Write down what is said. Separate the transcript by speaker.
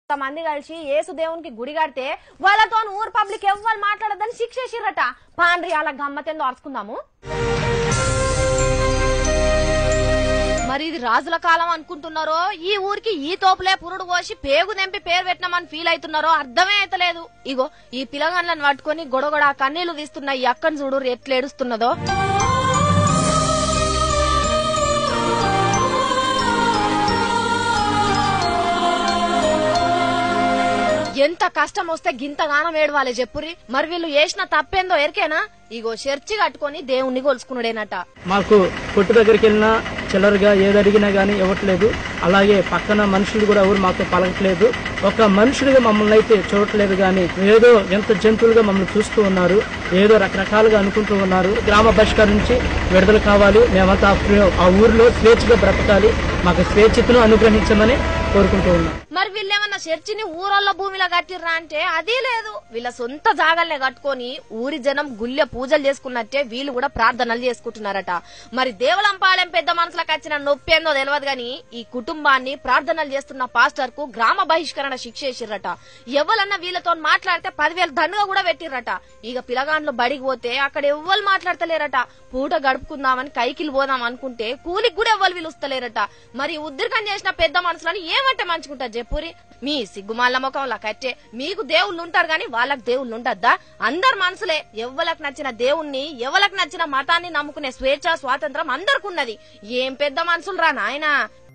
Speaker 1: మంది కలిసి యేసు దేవునికి గుడి కడితే వాళ్ళతో ఊరు పబ్లిక్ ఎవ్వరు మాట్లాడద్దని శిక్షేసిర్రట పాండ్రి అలా గమ్మతేందో అరుచుకుందాము మరి ఇది రాజుల కాలం అనుకుంటున్నారో ఈ ఊరికి ఈ తోపులే పురుడు పోసి పేగు తెంపి పేరు పెట్టినామని ఫీల్ అవుతున్నారో అర్థమే అయితలేదు ఇగో ఈ పిలగాన్లను పట్టుకొని గొడగొడ కన్నీళ్లు తీస్తున్న ఈ అక్కని చూడు ఎట్లా ఏడుస్తున్నదో ఎంత కష్టం వస్తే గింతగానం ఏడవాలి చెప్పురి మరి వీళ్ళు చేసిన తప్పేందో ఎరికేనా ఇగో చర్చి కట్టుకొని దేవుణ్ణి కొలుసుకున్నాడేనట
Speaker 2: మాకు కొట్టు దగ్గరికి వెళ్ళినా చిల్లరగా ఏది అడిగినా గానీ ఇవ్వట్లేదు అలాగే పక్కన మనుషులు కూడా ఎవరు మాతో పలకట్లేదు ఒక మనుషులుగా మమ్మల్ని అయితే చూడట్లేదు కానీ ఏదో ఎంత జంతువులుగా మమ్మల్ని చూస్తూ ఉన్నారు ఏదో రకరకాలుగా అనుకుంటూ ఉన్నారు గ్రామ బహిష్కారం నుంచి విడుదల కావాలి మేమంతా ఆ ఫ్రీ- ఆ ఊరిలో స్వేచ్ఛగా బ్రతకాలి మాకు స్వేచ్ఛతను అనుగ్రహించమని కోరుకుంటూ ఉన్నాం
Speaker 1: మరి వీళ్ళేమన్నా చర్చిని ఊరోళ్ళ భూమిలో కట్టిర్రా అంటే అది లేదు వీళ్ళ సొంత జాగల్నే కట్టుకొని ఊరి జనం గుళ్ళె పూజలు చేసుకున్నట్టే వీళ్ళు కూడా ప్రార్థనలు చేసుకుంటున్నారట మరి దేవులంపాలెం పెద్ద మనసులకు వచ్చిన నొప్పి ఏందో తెలియదు గాని ఈ కుటుంబాన్ని ప్రార్థనలు చేస్తున్న పాస్టర్ కు గ్రామ బహిష్కరణ శిక్ష వేసిర్రట ఎవరన్నా వీళ్ళతో మాట్లాడితే పదివేలు దండగా కూడా పెట్టిర్రట ఇక పిలగాండ్లు బడికి పోతే అక్కడ ఎవ్వరు మాట్లాడతలేరట పూట గడుపుకుందామని కైకిలు పోదాం అనుకుంటే కూలికి కూడా ఎవ్వరు పిలుస్తలేరట మరి ఉద్రికం చేసిన పెద్ద మనుషులని ఏమంటే మంచుకుంటారు చెప్పురి మీ సిగ్గుమాల ముఖంలా కట్టే మీకు దేవుళ్ళు ఉంటారు గాని వాళ్ళకి దేవుళ్ళు ఉండద్దా అందరు మనసులే ఎవ్వలకు నచ్చిన దేవుణ్ణి ఎవలకు నచ్చిన మతాన్ని నమ్ముకునే స్వేచ్ఛ స్వాతంత్రం అందరికి ఉన్నది ఏం పెద్ద మనుషులు రా నాయనా